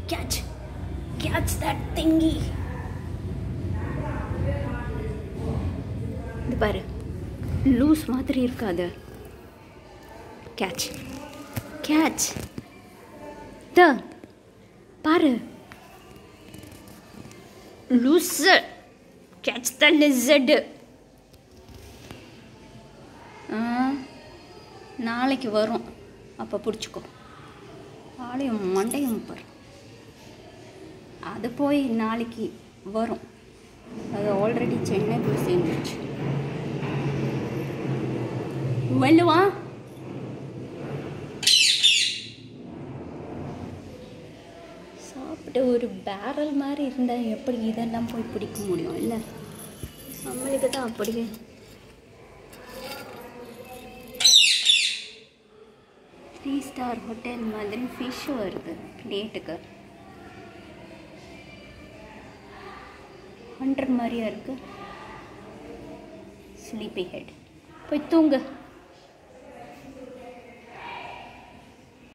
catch catch that திங்கி இது பாரு loose மாதிரி இருக்காது கேட்ச் கேட்ச் த பாரு லூஸ் கேட்ச் த லிசர்டு நாளைக்கு வரும் அப்போ பிடிச்சிக்கோ ஆளையும் மண்டையும் பாரு அது போய் நாளைக்கு வரும் அது ஆல்ரெடி சென்னை போய் சேர்ந்துருச்சு வெல்லுவா சாப்பிட்டு ஒரு பேரல் மாதிரி இருந்தால் எப்படி இதெல்லாம் போய் பிடிக்க முடியும் இல்லை நம்மளுக்கு தான் அப்படியே த்ரீ ஸ்டார் ஹோட்டல் மாதிரி ஃபிஷ் வருது டேட்டுக்கு ஹண்ட்ரட் மாதிரியா இருக்கு ஸ்லீப்பி ஹெட் போய் தூங்கு